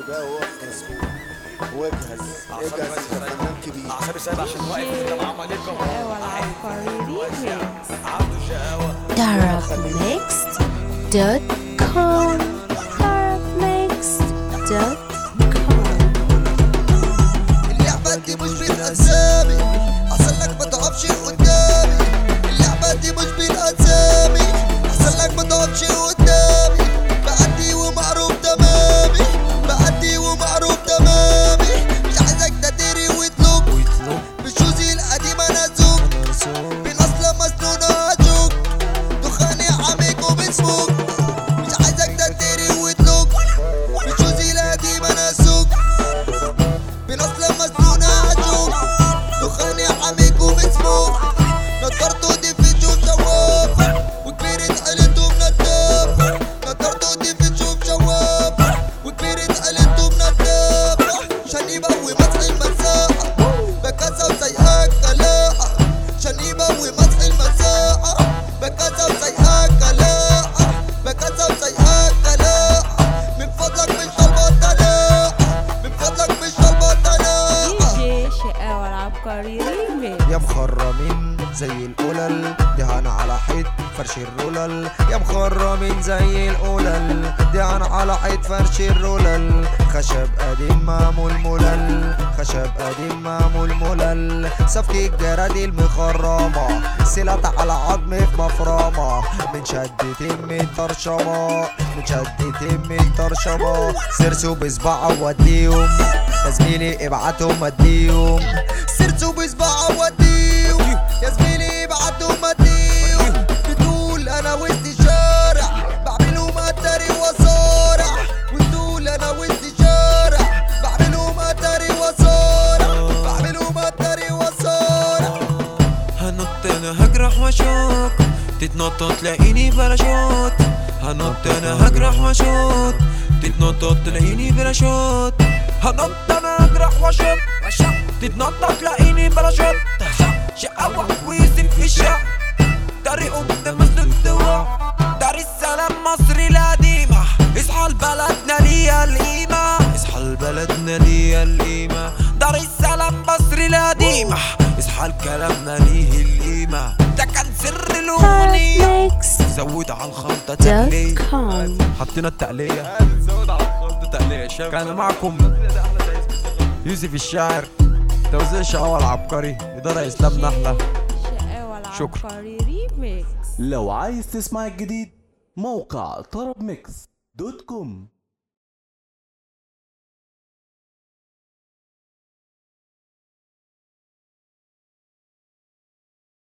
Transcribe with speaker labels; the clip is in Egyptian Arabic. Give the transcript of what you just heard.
Speaker 1: بقى وقف مسؤول واجهز اجهز انت فنان كبير
Speaker 2: اعصابي سايب عشان واقف قدام عمالقه
Speaker 3: والعبقري ريميكس
Speaker 2: عنده شقاوه
Speaker 3: darabmixed.com darabmixed.com
Speaker 4: اللعبة دي مش بالأسامي أحسن لك ما تقفش قدامي اللعبة دي مش بالأسامي أحسن لك ما تقفش قدامي بأدي ومعروف تمامي بأدي ومعروف تمامي مش عايزك تدري وتلوك بشوزي القديم أنا زوج بنصلة مسنونة هجوك دخاني عميق وبسموك مش عايزك تدري وتلوك بشوزي القديم أنا زوج بنصلة مسنونة هجوم دخاني عميق ومسموح نطرته دي في تشوف شواف وكبيرة عيلتهم ندافع نطرته دي في تشوف شواف وكبيرة عيلتهم ندافع شنيبة ومسح المساحة بكاسة وسيئة كلاحة شنيبة ومسح المساحة بكاسة وسيئة كلاحة بكاسة وسيئة كلاحة من فضلك مش طالبة تلاحة من فضلك مش طالبة تلاحة
Speaker 3: دي جي شقاوة العبقري ريميكس
Speaker 4: يا مخرمين زي القلل دهان على حيط فرش الرولل يا مخرمين زي القلل دهان على حيط فرش الرولل خشب قديم معمول ملل خشب قديم معمول ملل سفك الجراد المخرمة سلات على عظم في مفرمة من شدتين من طرشمة من شدتين من طرشمة سرسوا بصباعه وديهم يا زميلي ابعتهم اديهم سرسوا بصباعه وديهم يا زميلي ابعتهم اديهم بتقول انا وسط الشارع بعملهم اتاري وصارع وتقول انا وسط الشارع بعملهم اتاري وصارع بعملهم اتاري وصارع
Speaker 5: هنط انا هجرح واشوط تتنطط تلاقيني باراشوت هنط انا هجرح واشوط تتنطط تلاقيني باراشوت هنط انا هجرح واشوط تتنطط تلاقيني باراشوت شقاوة ويوسف في الشق طريقه ده مسلم دواء دار السلام مصر القديمة اصحى لبلدنا ليها القيمة اصحى لبلدنا ليها القيمة دار السلام مصر القديمة اصحى لكلامنا ليه القيمة ده كان سر الأغنية زود على الخلطة تقلية
Speaker 3: darabmixed.com
Speaker 5: حطينا التقلية زود على الخلطة تقلية كان معكم يوسف الشاعر توزيع شقاوة العبقري إدارة إسلام نحلة
Speaker 3: شقاوة
Speaker 5: شكرا.
Speaker 3: العبقري ريميكس
Speaker 6: لو عايز تسمع الجديد موقع طرب ميكس دوت كوم